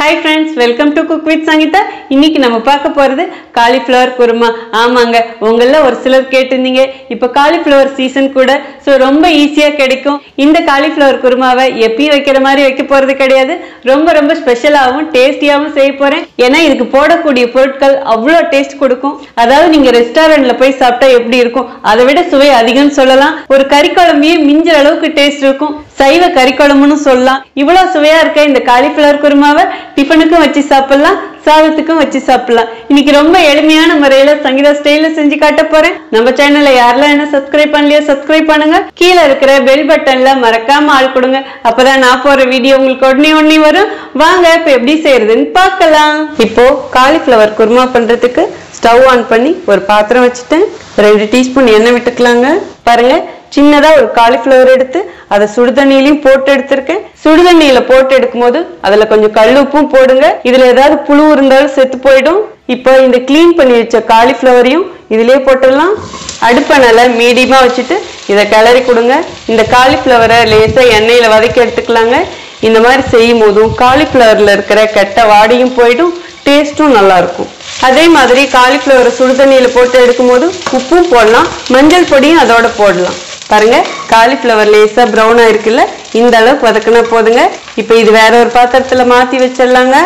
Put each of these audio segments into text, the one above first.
hi friends welcome to cook with Sangeetha இன்னைக்கு நம்ம பார்க்க போறது காலிஃப்ளவர் குருமா ஆமாங்க உங்கள ஒரு சிலர் கேட்டிருந்தீங்க இப்போ காலிஃப்ளவர் சீசன் கூட ஸோ ரொம்ப ஈஸியா கிடைக்கும் இந்த காலிஃப்ளவர் குருமாவை எப்பயும் வைக்கிற மாதிரி வைக்க போறது கிடையாது ரொம்ப ரொம்ப ஸ்பெஷலாகவும் டேஸ்டியாகவும் செய்ய போறேன் ஏன்னா இதுக்கு போடக்கூடிய பொருட்கள் அவ்வளோ டேஸ்ட் கொடுக்கும் அதாவது நீங்க ரெஸ்டாரண்ட்ல போய் சாப்பிட்டா எப்படி இருக்கும் அதை விட சுவை அதிகம்னு சொல்லலாம் ஒரு கறி குழம்பையே மிஞ்சுற அளவுக்கு டேஸ்ட் இருக்கும் சைவ கறி குழம்புன்னு சொல்லலாம் இவ்வளவு சுவையா இருக்க இந்த காலிஃபிளவர் குருமாவை டிஃபனுக்கும் வச்சு சாப்பிடலாம் சாதத்துக்கும் வச்சு சாப்பிடலாம் இன்னைக்கு ரொம்ப எளிமையான முறையில சங்கீதா ஸ்டைல செஞ்சு காட்ட போறேன் நம்ம சேனல்ல யாரெல்லாம் என்ன சப்ஸ்கிரைப் பண்ணலையோ சப்ஸ்கிரைப் பண்ணுங்க கீழே இருக்கிற பெல் பட்டன்ல மறக்காம ஆள் கொடுங்க அப்பதான் நான் போற வீடியோ உங்களுக்கு உடனே உடனே வரும் வாங்க இப்ப எப்படி செய்யறதுன்னு பார்க்கலாம் இப்போ காலிஃபிளவர் குருமா பண்றதுக்கு ஸ்டவ் ஆன் பண்ணி ஒரு பாத்திரம் வச்சுட்டேன் ரெண்டு டீஸ்பூன் எண்ணெய் விட்டுக்கலாங்க பாருங்க சின்னதா ஒரு காலிஃபிளவர் எடுத்து அதை சுடுதண்ணிலையும் போட்டு எடுத்திருக்கேன் சுடுதண்ணியில போட்டு எடுக்கும்போது அதுல கொஞ்சம் கல் உப்பும் போடுங்க இதுல ஏதாவது புழு இருந்தாலும் செத்து போயிடும் இப்போ இந்த க்ளீன் பண்ணி வச்ச காலிஃபிளவரையும் இதுலயே போட்டுடலாம் அடுப்பை நல்லா மீடியமா வச்சுட்டு இதை கிளறி கொடுங்க இந்த காலிஃபிளவரை லேசா எண்ணெயில வதக்கி எடுத்துக்கலாங்க இந்த மாதிரி செய்யும் போதும் காலிஃபிளவர்ல இருக்கிற கெட்ட வாடையும் போயிடும் டேஸ்ட்டும் நல்லா இருக்கும் அதே மாதிரி காலிஃப்ளவரை சுடுதண்ணியில போட்டு எடுக்கும்போது உப்பும் போடலாம் மஞ்சள் பொடியும் அதோட போடலாம் பாருங்க காலிஃப்ளவர் லேசா ப்ரௌனா இருக்குல்ல இந்த அளவுக்கு வதக்கினா போதுங்க இப்போ இது வேற ஒரு பாத்திரத்துல மாத்தி வச்சிடலாங்க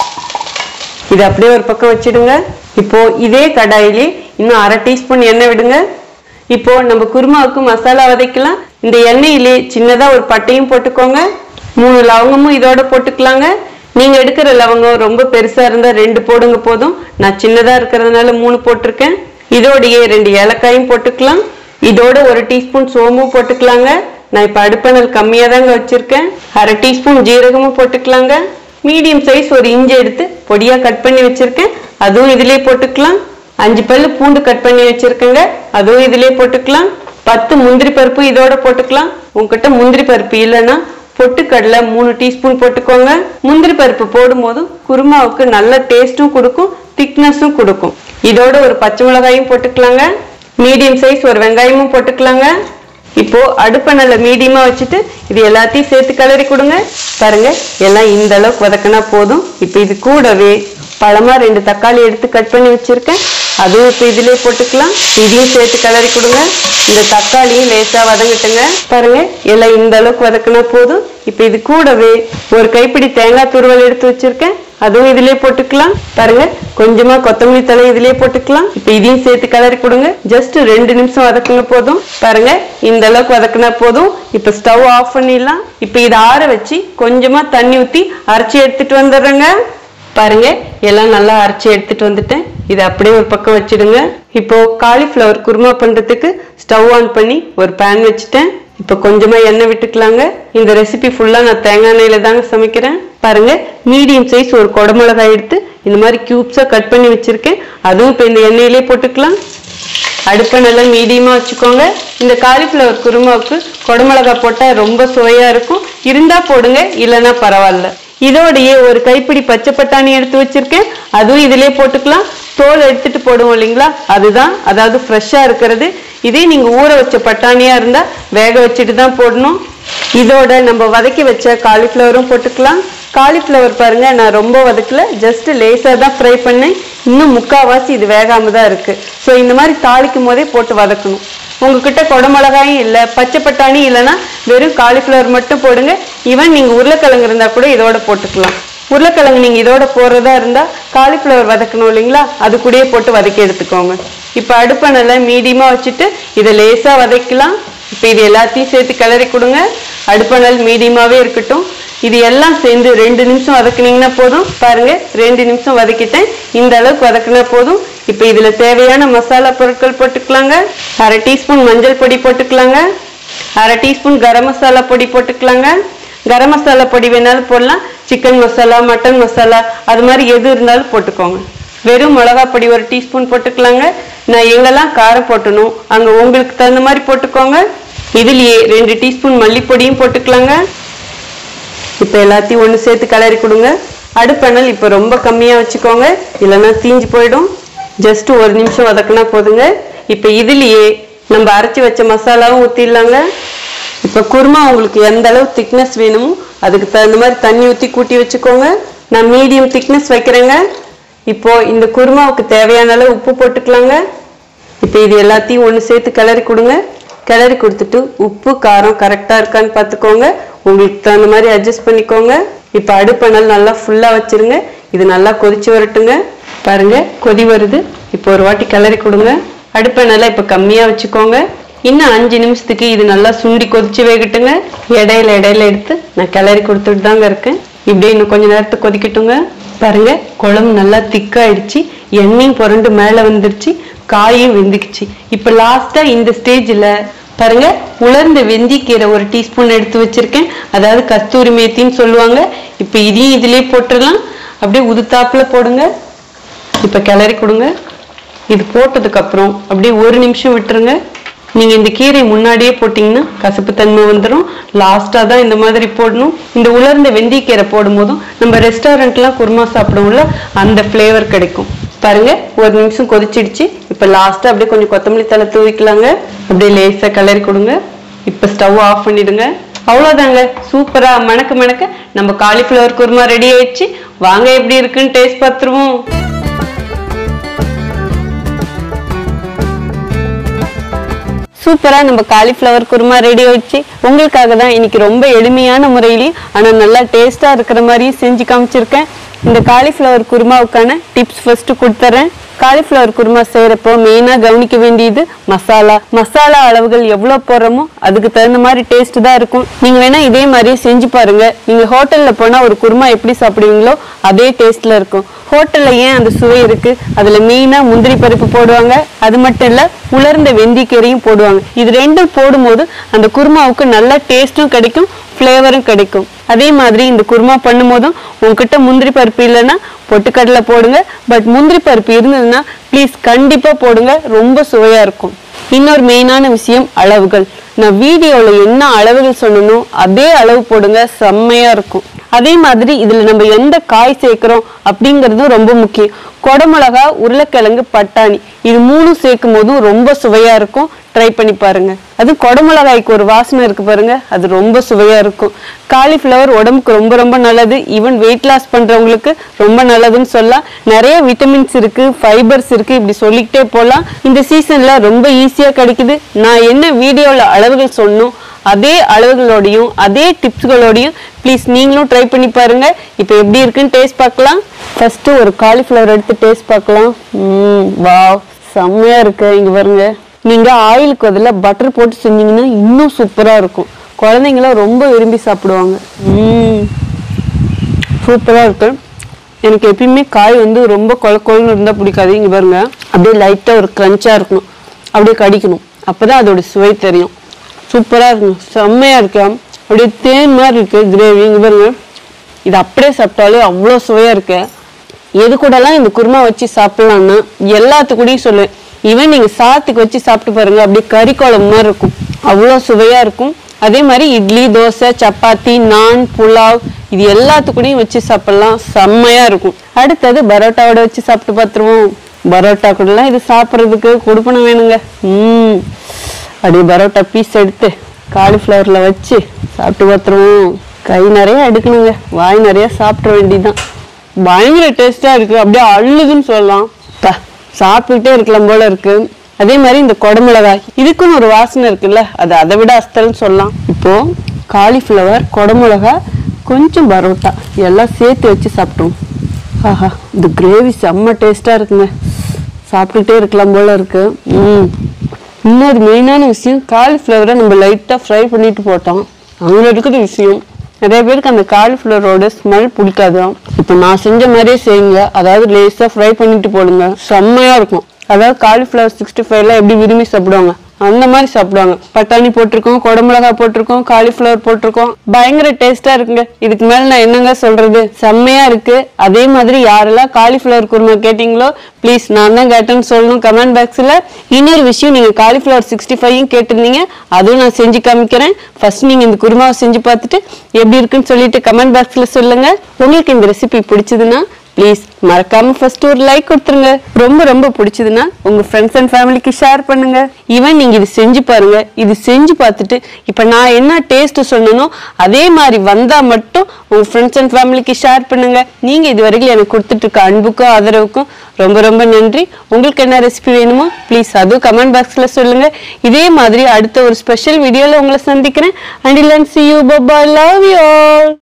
இது அப்படியே ஒரு பக்கம் வச்சிடுங்க இப்போ இதே கடாயிலே இன்னும் அரை டீஸ்பூன் எண்ணெய் விடுங்க இப்போ நம்ம குருமாவுக்கு மசாலா வதக்கலாம் இந்த எண்ணெயிலே சின்னதா ஒரு பட்டையும் போட்டுக்கோங்க மூணு லவங்கமும் இதோட போட்டுக்கலாங்க நீங்க எடுக்கிற லவங்கம் ரொம்ப பெருசா இருந்தா ரெண்டு போடுங்க போதும் நான் சின்னதா இருக்கிறதுனால மூணு போட்டிருக்கேன் இதோடையே ரெண்டு ஏலக்காயும் போட்டுக்கலாம் இதோட ஒரு டீஸ்பூன் சோமும் போட்டுக்கலாங்க நான் இப்ப அடுப்பணல் கம்மியா தாங்க வச்சிருக்கேன் அரை டீஸ்பூன் ஜீரகமும் போட்டுக்கலாங்க மீடியம் சைஸ் ஒரு இஞ்சி எடுத்து பொடியா கட் பண்ணி வச்சிருக்கேன் அதுவும் இதுலயே போட்டுக்கலாம் அஞ்சு பல்லு பூண்டு கட் பண்ணி வச்சிருக்கேங்க அதுவும் இதுலயே போட்டுக்கலாம் பத்து முந்திரி பருப்பு இதோட போட்டுக்கலாம் உங்ககிட்ட முந்திரி பருப்பு இல்லைன்னா பொட்டுக்கடலை மூணு டீஸ்பூன் போட்டுக்கோங்க முந்திரி பருப்பு போடும்போது குருமாவுக்கு நல்ல டேஸ்ட்டும் கொடுக்கும் திக்னஸும் கொடுக்கும் இதோட ஒரு பச்சை மிளகாயும் போட்டுக்கலாங்க மீடியம் சைஸ் ஒரு வெங்காயமும் போட்டுக்கலாங்க இப்போ அடுப்பை நல்ல மீடியமா வச்சுட்டு இது எல்லாத்தையும் சேர்த்து கிளறி கொடுங்க பாருங்க எல்லாம் இந்த அளவுக்கு வதக்கினா போதும் இப்போ இது கூடவே பழமா ரெண்டு தக்காளி எடுத்து கட் பண்ணி வச்சிருக்கேன் அதுவும் இப்போ இதுலயே போட்டுக்கலாம் இதையும் சேர்த்து கிளறி கொடுங்க இந்த தக்காளியும் லேசா வதங்கட்டுங்க பாருங்க எல்லாம் இந்த அளவுக்கு வதக்கினா போதும் இப்போ இது கூடவே ஒரு கைப்பிடி தேங்காய் துருவல் எடுத்து வச்சிருக்கேன் அதுவும் இதுலயே போட்டுக்கலாம் பாருங்க கொஞ்சமா கொத்தமல்லி தலை இதுலயே போட்டுக்கலாம் இப்போ இதையும் சேர்த்து கிளறி கொடுங்க ஜஸ்ட் ரெண்டு நிமிஷம் வதக்குங்க போதும் பாருங்க இந்த அளவுக்கு வதக்குனா போதும் இப்போ ஸ்டவ் ஆஃப் பண்ணிடலாம் இப்போ இதை ஆற வச்சு கொஞ்சமா தண்ணி ஊத்தி அரைச்சி எடுத்துட்டு வந்துடுறேங்க பாருங்க எல்லாம் நல்லா அரைச்சி எடுத்துட்டு வந்துட்டேன் இதை அப்படியே ஒரு பக்கம் வச்சிடுங்க இப்போ காலிஃப்ளவர் குருமா பண்றதுக்கு ஸ்டவ் ஆன் பண்ணி ஒரு பேன் வச்சுட்டேன் இப்போ கொஞ்சமா எண்ணெய் விட்டுக்கலாங்க இந்த ரெசிபி ஃபுல்லா நான் தேங்காய் எண்ணெயில தாங்க சமைக்கிறேன் பாருங்க மீடியம் சைஸ் ஒரு குடமிளகாய் எடுத்து இந்த மாதிரி கியூப்ஸா கட் பண்ணி வச்சிருக்கேன் அதுவும் இப்போ இந்த எண்ணெயிலே போட்டுக்கலாம் அடுப்பை நல்லா மீடியமா வச்சுக்கோங்க இந்த காலிஃப்ளவர் குருமாவுக்கு குடமிளகா போட்டா ரொம்ப சுவையா இருக்கும் இருந்தா போடுங்க இல்லைன்னா பரவாயில்ல இதோடையே ஒரு கைப்பிடி பச்சை பட்டாணி எடுத்து வச்சிருக்கேன் அதுவும் இதுலயே போட்டுக்கலாம் தோல் எடுத்துட்டு போடுவோம் இல்லைங்களா அதுதான் அதாவது ஃப்ரெஷ்ஷா இருக்கிறது இதே நீங்க ஊற வச்ச பட்டாணியா இருந்தா வேக வச்சுட்டு தான் போடணும் இதோட நம்ம வதக்கி வச்ச காலிஃப்ளவரும் போட்டுக்கலாம் காலிஃப்ளவர் பாருங்க நான் ரொம்ப வதக்கல ஜஸ்ட் லேசாக தான் ஃப்ரை பண்ணேன் இன்னும் முக்காவாசி இது வேகாம தான் இருக்கு ஸோ இந்த மாதிரி தாளிக்கும் போதே போட்டு வதக்கணும் உங்ககிட்ட குடமிளகாயும் இல்லை பச்சை பட்டாணி இல்லைன்னா வெறும் காலிஃப்ளவர் மட்டும் போடுங்க ஈவன் நீங்கள் உருளைக்கிழங்கு இருந்தால் கூட இதோட போட்டுக்கலாம் உருளைக்கிழங்கு நீங்கள் இதோட போடுறதா இருந்தால் காலிஃப்ளவர் வதக்கணும் இல்லைங்களா அது கூடயே போட்டு வதக்கி எடுத்துக்கோங்க இப்போ அடுப்பை நல்லா மீடியமாக வச்சுட்டு இதை லேசாக வதக்கலாம் இப்போ இது எல்லாத்தையும் சேர்த்து கிளறி கொடுங்க அடுப்பை நல்லா மீடியமாகவே இருக்கட்டும் இது எல்லாம் சேர்ந்து ரெண்டு நிமிஷம் வதக்குனீங்கன்னா போதும் பாருங்க ரெண்டு நிமிஷம் வதக்கிட்டேன் இந்த அளவுக்கு வதக்குனா போதும் இப்போ இதுல தேவையான மசாலா பொருட்கள் போட்டுக்கலாங்க அரை டீஸ்பூன் மஞ்சள் பொடி போட்டுக்கலாங்க அரை டீஸ்பூன் கரம் மசாலா பொடி போட்டுக்கலாங்க கரம் மசாலா பொடி வேணாலும் போடலாம் சிக்கன் மசாலா மட்டன் மசாலா அது மாதிரி எது இருந்தாலும் போட்டுக்கோங்க வெறும் மிளகா பொடி ஒரு டீஸ்பூன் போட்டுக்கலாங்க நான் எங்கெல்லாம் காரம் போட்டணும் அங்க உங்களுக்கு தகுந்த மாதிரி போட்டுக்கோங்க இதுலயே ரெண்டு டீஸ்பூன் மல்லிப்பொடியும் போட்டுக்கலாங்க இப்போ எல்லாத்தையும் ஒன்று சேர்த்து கிளறி கொடுங்க அடுப்பெண்ணல் இப்போ ரொம்ப கம்மியாக வச்சுக்கோங்க இல்லைன்னா தீஞ்சு போயிடும் ஜஸ்ட் ஒரு நிமிஷம் வதக்குனா போதுங்க இப்போ இதுலேயே நம்ம அரைச்சி வச்ச மசாலாவும் ஊற்றிடலாங்க இப்போ குருமா உங்களுக்கு எந்த அளவு திக்னஸ் வேணுமோ அதுக்கு தகுந்த மாதிரி தண்ணி ஊற்றி கூட்டி வச்சுக்கோங்க நான் மீடியம் திக்னஸ் வைக்கிறேங்க இப்போ இந்த குருமாவுக்கு தேவையான அளவு உப்பு போட்டுக்கலாங்க இப்போ இது எல்லாத்தையும் ஒன்று சேர்த்து கிளறி கொடுங்க கிளறி கொடுத்துட்டு உப்பு காரம் கரெக்டாக இருக்கான்னு பார்த்துக்கோங்க உங்களுக்கு தகுந்த மாதிரி அட்ஜஸ்ட் பண்ணிக்கோங்க இப்போ அடுப்பணல் நல்லா ஃபுல்லாக வச்சிருங்க இது நல்லா கொதிச்சு வரட்டுங்க பாருங்க கொதி வருது இப்போ ஒரு வாட்டி கிளறி கொடுங்க அடுப்பணலை இப்போ கம்மியாக வச்சுக்கோங்க இன்னும் அஞ்சு நிமிஷத்துக்கு இது நல்லா சுண்டி கொதிச்சு வேகட்டுங்க இடையில இடையில எடுத்து நான் கிளறி கொடுத்துட்டு தாங்க இருக்கேன் இப்படியே இன்னும் கொஞ்ச நேரத்துக்கு கொதிக்கட்டுங்க பாருங்க குழம்பு நல்லா திக்காயிடுச்சு எண்ணெயும் புரண்டு மேலே வந்துருச்சு காயும் வெந்துக்குச்சு இப்போ லாஸ்டா இந்த ஸ்டேஜ்ல பாருங்க உலர்ந்த வெந்திக்கீரை ஒரு டீஸ்பூன் எடுத்து வச்சிருக்கேன் அதாவது கஸ்தூரி மேத்தின்னு சொல்லுவாங்க இப்போ இதையும் இதுலயே போட்டுடலாம் அப்படியே உதுத்தாப்புல போடுங்க இப்போ கிளறி கொடுங்க இது போட்டதுக்கு அப்புறம் அப்படியே ஒரு நிமிஷம் விட்டுருங்க நீங்க இந்த கீரை முன்னாடியே போட்டீங்கன்னா கசப்பு தன்மை வந்துடும் லாஸ்டா தான் இந்த மாதிரி போடணும் இந்த உலர்ந்த வெந்தயக்கீரை போடும்போதும் நம்ம ரெஸ்டாரண்ட்லாம் குருமா சாப்பிடுவோம்ல அந்த ஃப்ளேவர் கிடைக்கும் பாருங்க ஒரு நிமிஷம் கொதிச்சிடுச்சு இப்போ லாஸ்டா அப்படியே கொஞ்சம் கொத்தமல்லி தலை தூவிக்கலாங்க அப்படியே லேசா கிளறி கொடுங்க இப்போ ஸ்டவ் ஆஃப் பண்ணிடுங்க அவ்வளோதாங்க சூப்பரா மணக்க மணக்க நம்ம காலிஃப்ளவர் குருமா ரெடி ஆயிடுச்சு வாங்க எப்படி இருக்குன்னு டேஸ்ட் பார்த்துருவோம் சூப்பரா நம்ம காலிஃப்ளவர் குருமா ரெடி ஆயிடுச்சு உங்களுக்காக தான் இன்னைக்கு ரொம்ப எளிமையான முறையிலையும் ஆனா நல்லா டேஸ்டா இருக்கிற மாதிரியும் செஞ்சு காமிச்சிருக்கேன் இந்த காலிஃப்ளவர் குருமாவுக்கான டிப்ஸ் ஃபர்ஸ்ட் கொடுத்துறேன் காலிஃப்ளவர் குருமா செய்யறப்போ மெயினா கவனிக்க வேண்டியது மசாலா மசாலா அளவுகள் எவ்வளவு போடுறோமோ அதுக்கு தகுந்த மாதிரி டேஸ்ட் தான் இருக்கும் நீங்க வேணா இதே மாதிரியே செஞ்சு பாருங்க நீங்க ஹோட்டல்ல போனா ஒரு குருமா எப்படி சாப்பிடுவீங்களோ அதே டேஸ்ட்ல இருக்கும் ஹோட்டல்ல ஏன் அந்த சுவை இருக்கு அதுல மெயினா முந்திரி பருப்பு போடுவாங்க அது மட்டும் இல்ல உலர்ந்த வெந்திக்கீரையும் போடுவாங்க இது ரெண்டும் போடும்போது அந்த குருமாவுக்கு நல்ல டேஸ்டும் கிடைக்கும் ஃப்ளேவரும் கிடைக்கும் அதே மாதிரி இந்த குருமா பண்ணும்போதும் உங்ககிட்ட முந்திரி பருப்பு இல்லைன்னா பொட்டுக்கடலை போடுங்க பட் முந்திரி பருப்பு இருந்ததுன்னா ப்ளீஸ் கண்டிப்பா போடுங்க ரொம்ப சுவையா இருக்கும் இன்னொரு மெயினான விஷயம் அளவுகள் நான் வீடியோல என்ன அளவுகள் சொன்னனோ அதே அளவு போடுங்க செம்மையா இருக்கும் அதே மாதிரி இதுல நம்ம எந்த காய் சேர்க்கிறோம் அப்படிங்கறதும் ரொம்ப முக்கியம் கொடமிளகா உருளைக்கிழங்கு பட்டாணி இது மூணும் சேர்க்கும் போதும் ரொம்ப சுவையா இருக்கும் ட்ரை பண்ணி பாருங்க அது கொடமிளகாய்க்கு ஒரு வாசனை இருக்கு பாருங்க அது ரொம்ப சுவையா இருக்கும் காலிஃப்ளவர் உடம்புக்கு ரொம்ப ரொம்ப நல்லது ஈவன் வெயிட் லாஸ் பண்றவங்களுக்கு ரொம்ப நல்லதுன்னு சொல்லலாம் நிறைய விட்டமின்ஸ் இருக்கு ஃபைபர்ஸ் இருக்கு இப்படி சொல்லிக்கிட்டே போகலாம் இந்த சீசன்ல ரொம்ப ஈஸியா கிடைக்குது நான் என்ன வீடியோல அளவுகள் சொன்னோம் அதே அளவுகளோடையும் அதே டிப்ஸ்களோடையும் ப்ளீஸ் நீங்களும் ட்ரை பண்ணி பாருங்க இப்போ எப்படி இருக்குன்னு டேஸ்ட் பார்க்கலாம் ஃபர்ஸ்ட் ஒரு காலிஃப்ளவர் எடுத்து டேஸ்ட் பார்க்கலாம் ம் வாவ் செம்மையா இருக்கு இங்க பாருங்க நீங்க ஆயிலுக்கு பதிலா பட்டர் போட்டு செஞ்சீங்கன்னா இன்னும் சூப்பரா இருக்கும் குழந்தைங்களாம் ரொம்ப விரும்பி சாப்பிடுவாங்க ம் சூப்பரா இருக்கு எனக்கு எப்பயுமே காய் வந்து ரொம்ப கொல கொலன்னு இருந்தா பிடிக்காது இங்க பாருங்க அப்படியே லைட்டா ஒரு கிரன்ச்சா இருக்கணும் அப்படியே கடிக்கணும் அப்பதான் அதோட சுவை தெரியும் சூப்பரா இருக்கும் செம்மையா இருக்கு அப்படியே தேன் மாதிரி இருக்கு கிரேவி இங்க பாருங்க இது அப்படியே சாப்பிட்டாலே அவ்வளோ சுவையா இருக்கு எது கூடலாம் இந்த குருமா வச்சு சாப்பிடலாம்னா எல்லாத்துக்கூடயும் சொல்லுவேன் ஈவன் நீங்க சாத்துக்கு வச்சு சாப்பிட்டு பாருங்க அப்படியே கறி குழம்பு மாதிரி இருக்கும் அவ்வளோ சுவையா இருக்கும் அதே மாதிரி இட்லி தோசை சப்பாத்தி நான் புலாவ் இது எல்லாத்துக்கூடயும் வச்சு சாப்பிடலாம் செம்மையா இருக்கும் அடுத்தது பரோட்டாவோட வச்சு சாப்பிட்டு பார்த்துருவோம் பரோட்டா கூடலாம் இது சாப்பிட்றதுக்கு கொடுப்பனம் வேணுங்க ம் அப்படியே பரோட்டா பீஸ் எடுத்து காலிஃப்ளவரில் வச்சு சாப்பிட்டு பார்த்துருவோம் கை நிறைய எடுக்கணுங்க வாய் நிறைய சாப்பிட வேண்டியதுதான் பயங்கர டேஸ்டா இருக்கு அப்படியே அள்ளுதுன்னு சொல்லலாம் பா, சாப்பிட்டுட்டே இருக்கலாம் போல இருக்கு அதே மாதிரி இந்த குடமிளகாய் இதுக்குன்னு ஒரு வாசனை இருக்குல்ல அது அதை விட அஸ்தல்னு சொல்லலாம் இப்போ காலிஃப்ளவர் குடமிளகாய் கொஞ்சம் பரோட்டா எல்லாம் சேர்த்து வச்சு சாப்பிட்டோம் ஆஹா இந்த கிரேவி செம்ம டேஸ்டா இருக்குங்க சாப்பிட்டுட்டே இருக்கலாம் போல இருக்கு ம் இன்னொரு மெயினான விஷயம் காலிஃப்ளவரை நம்ம லைட்டாக ஃப்ரை பண்ணிட்டு போட்டோம் அங்கே இருக்கிற விஷயம் நிறைய பேருக்கு அந்த காலிஃப்ளவரோட ஸ்மெல் பிடிக்காதான் இப்போ நான் செஞ்ச மாதிரியே செய்யுங்க அதாவது லேஸாக ஃப்ரை பண்ணிட்டு போடுங்க செம்மையா இருக்கும் அதாவது காலிஃப்ளவர் சிக்ஸ்டி ஃபைவ்ல எப்படி விரும்பி சாப்பிடுவாங்க அந்த மாதிரி சாப்பிடுவாங்க பட்டாணி போட்டிருக்கோம் குடமிளகாய் போட்டிருக்கோம் காலிஃப்ளவர் போட்டிருக்கோம் பயங்கர டேஸ்டா இருக்குங்க இதுக்கு மேல நான் என்னங்க சொல்றது செம்மையா இருக்கு அதே மாதிரி யாரெல்லாம் காலிஃப்ளவர் குருமா கேட்டீங்களோ ப்ளீஸ் நான் தான் கேட்டேன்னு சொல்லணும் கமெண்ட் பாக்ஸ்ல இன்னொரு விஷயம் நீங்க காலிஃப்ளவர் சிக்ஸ்டி ஃபைவும் கேட்டிருந்தீங்க அதுவும் நான் செஞ்சு காமிக்கிறேன் ஃபர்ஸ்ட் நீங்க இந்த குருமாவை செஞ்சு பார்த்துட்டு எப்படி இருக்குன்னு சொல்லிட்டு கமெண்ட் பாக்ஸ்ல சொல்லுங்க உங்களுக்கு இந்த ரெசிபி பிடிச்சதுன்னா ப்ளீஸ் மறக்காம ஃபர்ஸ்ட் ஒரு லைக் கொடுத்துருங்க ரொம்ப ரொம்ப பிடிச்சதுன்னா உங்க ஃப்ரெண்ட்ஸ் அண்ட் ஃபேமிலிக்கு ஷேர் பண்ணுங்க ஈவன் நீங்க இது செஞ்சு பாருங்க இது செஞ்சு பார்த்துட்டு இப்போ நான் என்ன டேஸ்ட் சொன்னனோ அதே மாதிரி வந்தா மட்டும் உங்க ஃப்ரெண்ட்ஸ் அண்ட் ஃபேமிலிக்கு ஷேர் பண்ணுங்க நீங்க இது வரைக்கும் எனக்கு கொடுத்துட்டு இருக்க அன்புக்கும் ஆதரவுக்கும் ரொம்ப ரொம்ப நன்றி உங்களுக்கு என்ன ரெசிபி வேணுமோ ப்ளீஸ் அதுவும் கமெண்ட் பாக்ஸ்ல சொல்லுங்க இதே மாதிரி அடுத்த ஒரு ஸ்பெஷல் வீடியோல உங்களை சந்திக்கிறேன் அண்ட் சி யூ பப்பா லவ் யூ ஆல்